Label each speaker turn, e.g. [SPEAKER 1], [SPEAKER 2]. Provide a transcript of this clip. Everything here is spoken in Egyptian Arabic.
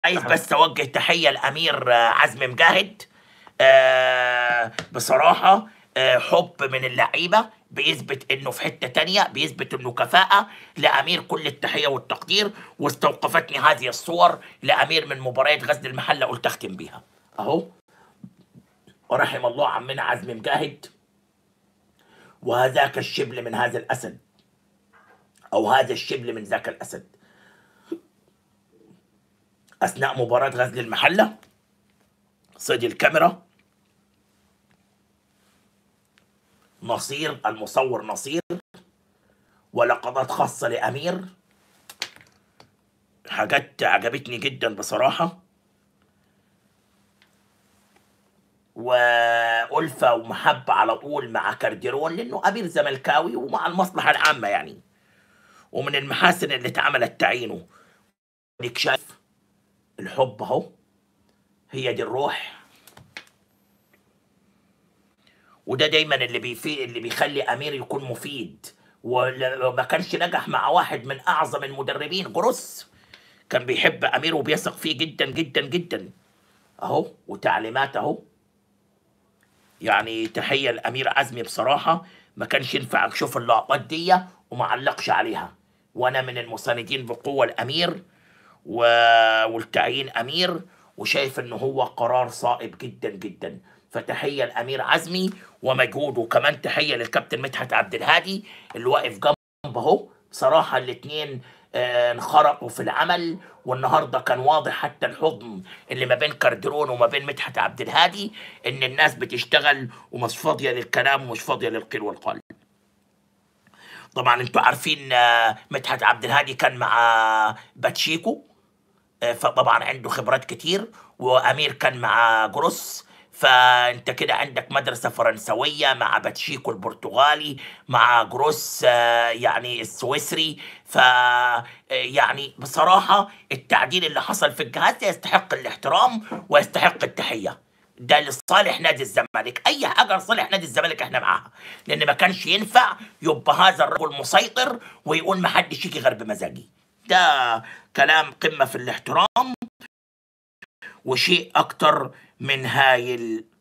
[SPEAKER 1] عايز بس اوجه تحيه لامير آه، عزمي مجاهد آه، بصراحه آه، حب من اللعيبه بيثبت انه في حته تانية بيثبت انه كفاءه لامير كل التحيه والتقدير واستوقفتني هذه الصور لامير من مباريات غزل المحله قلت اختم بيها اهو ورحم الله عمنا عزمي مجاهد وهذاك الشبل من هذا الاسد او هذا الشبل من ذاك الاسد اثناء مباراه غزل المحله صيد الكاميرا نصير المصور نصير ولقطات خاصه لامير حاجات عجبتني جدا بصراحه وألفة ومحبة على طول مع كارديرون لأنه أمير زملكاوي ومع المصلحة العامة يعني ومن المحاسن اللي اتعملت تعيينه اديك شايف الحب اهو هي دي الروح وده دايما اللي بيفي اللي بيخلي امير يكون مفيد ولو ما كانش نجح مع واحد من اعظم المدربين جروس كان بيحب امير وبيثق فيه جدا جدا جدا اهو وتعليمات اهو يعني تحيه لامير عزمي بصراحه ما كانش ينفع اشوف اللقطات دي وما علقش عليها وانا من المساندين بقوه الامير و... والتعيين امير وشايف انه هو قرار صائب جدا جدا فتحيه لامير عزمي ومجهوده وكمان تحيه للكابتن مدحت عبد الهادي اللي واقف جنبه اهو بصراحه الاثنين انخرطوا في العمل والنهارده كان واضح حتى الحضن اللي ما بين كاردرون وما بين مدحت عبد الهادي ان الناس بتشتغل ومش فاضيه للكلام ومش فاضيه للقيل والقال طبعا انتوا عارفين آه، مدحت عبد الهادي كان مع باتشيكو آه، فطبعا عنده خبرات كتير وامير كان مع جروس فانت كده عندك مدرسه فرنسويه مع باتشيكو البرتغالي مع جروس آه، يعني السويسري ف آه، يعني بصراحه التعديل اللي حصل في الجهاز ده يستحق الاحترام ويستحق التحيه ده لصالح نادي الزمالك اي حاجه لصالح نادي الزمالك احنا معاها لان ما كانش ينفع يبقى هذا الرجل مسيطر ويقول ما حدش يجي غير بمزاجي ده كلام قمه في الاحترام وشيء اكتر من هايل